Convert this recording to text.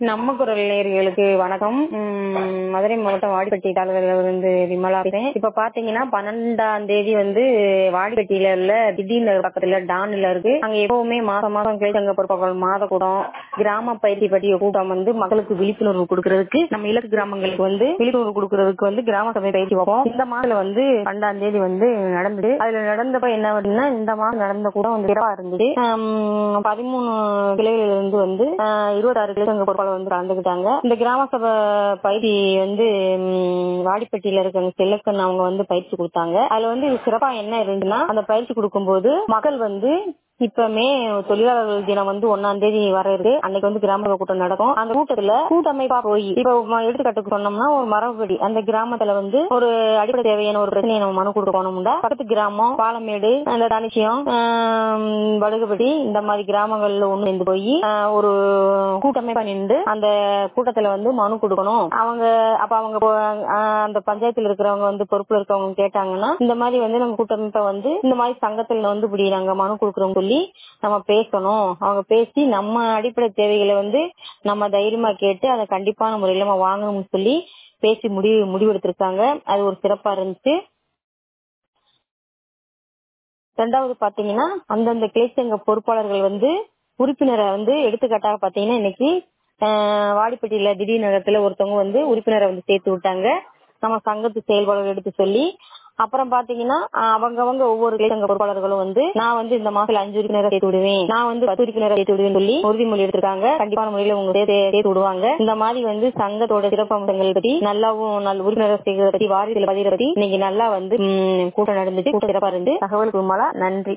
நம்ம குரல் நேயர்களுக்கு வணக்கம் உம் மதுரை மாவட்டம் வாடிப்பட்டி தாலுகால இருந்து விமலா பேசுறேன் இப்ப பாத்தீங்கன்னா பன்னெண்டாம் தேதி வந்து வாடிப்பட்டியில உள்ள திடீர்னு பக்கத்துல டான்ல இருக்கு அங்க எப்பவுமே மாசம் மாசம் கிளைச்சங்க பொறுப்பாளர்கள் மாத கூட்டம் கிராம பயிற்சி பற்றிய கூட்டம் வந்து மக்களுக்கு விழிப்புணர்வு கொடுக்கறதுக்கு நம்ம இலக்கு கிராமங்களுக்கு வந்து விழிப்புணர்வு கொடுக்கறதுக்கு வந்து கிராம சபை பயிற்சி வைப்போம் இந்த மாதத்துல வந்து பன்னெண்டாம் தேதி வந்து நடந்தது அதுல நடந்தப்ப என்ன அப்படின்னா இந்த மாதம் நடந்த கூட்டம் வந்து சிறப்பா இருந்தது ஆம், பதிமூணு கிளைகளில் இருந்து வந்து ஆஹ், இருபத்தாறு கிளைச்சங்க பொறுப்பாளர் வந்து கலந்துக்கிட்டாங்க இந்த கிராம சபை பயிற்சி வந்து ம், வாடிப்பட்டியில இருக்க செல்லக்கன் அவங்க வந்து பயிற்சி கொடுத்தாங்க அதுல வந்து சிறப்பா என்ன இருந்துச்சுன்னா அந்த பயிற்சி கொடுக்கும்போது மக்கள் வந்து இப்ப மே தொழிலாளர்கள் தினம் வந்து ஒன்னாம் தேதி வர இருக்கு அன்னைக்கு வந்து கிராம சபை கூட்டம் நடக்கும் அந்த கூட்டத்துல கூட்டமைப்பா போய் இப்ப ம- எடுத்துக்காட்டுக்கு சொன்னோம்னா ஒரு மரபுபடி அந்த கிராமத்துல வந்து ஒரு அடிப்படை தேவையான ஒரு பிரச்சனையை நம்ம மனு கொடுக்க போனோம்னா பக்கத்து கிராமம் பாலமேடு அந்த தனிச்சியம் வடுகுபடி இந்த மாதிரி கிராமங்கள்ல ஒண்ணு இருந்து போய் ஒரு கூட்டமைப்பா நின்று அந்த கூட்டத்துல வந்து மனு கொடுக்கணும் அவங்க அப்ப அவங்க போ- ஆஹ் அந்த பஞ்சாயத்துல இருக்கிறவங்க வந்து பொறுப்புல இருக்கவங்க கேட்டாங்கன்னா இந்த மாதிரி வந்து நம்ம கூட்டமைப்பை வந்து இந்த மாதிரி சங்கத்துல வந்து இப்படி நாங்க மனு கொடுக்குறோம் சொல்லி நம்ம பேசணும் அவங்க பேசி நம்ம அடிப்படை தேவைகளை வந்து நம்ம தைரியமா கேட்டு அதை கண்டிப்பான முறையில நம்ம வாங்கணும்னு சொல்லி பேசி முடிவு முடிவெடுத்திருக்காங்க அது ஒரு சிறப்பா இருந்துச்சு ரெண்டாவது பாத்தீங்கன்னா அந்தந்த கிளைச்சங்க பொறுப்பாளர்கள் வந்து உறுப்பினரை வந்து எடுத்துக்காட்டாக பாத்தீங்கன்னா இன்னைக்கு ஆஹ், வாடிப்பட்டியில திடீர் நகரத்துல ஒருத்தவங்க வந்து உறுப்பினரை வந்து சேர்த்து விட்டாங்க நம்ம சங்கத்து செயல்பாடுகள் எடுத்து சொல்லி அப்புறம் பாத்தீங்கன்னா ஆஹ், அவங்கவங்க ஒவ்வொரு கிளைச்சங்க பொறுப்பாளர்களும் வந்து நான் வந்து இந்த மாசத்துல அஞ்சு உறுப்பினரை சேர்த்து விடுவேன் நான் வந்து பத்து உறுப்பினரை சேர்த்து விடுவேன் சொல்லி உறுதிமொழி எடுத்திருக்காங்க கண்டிப்பான முறையில உங்க சேர்த்து சேர்த்து விடுவாங்க இந்த மாதிரி வந்து சங்கத்தோட சிறப்பம்சங்கள் பத்தி நல்லாவும் நல்ல உறுப்பினர் சேர்க்கிறத பத்தி வாரியத்தில் பதிகிற பத்தி இன்னைக்கு நல்லா வந்து ம், கூட்டம் நடந்துச்சு கூட்டம் சிறப்பா இருந்து தகவலுக்கு உமாலா நன்றி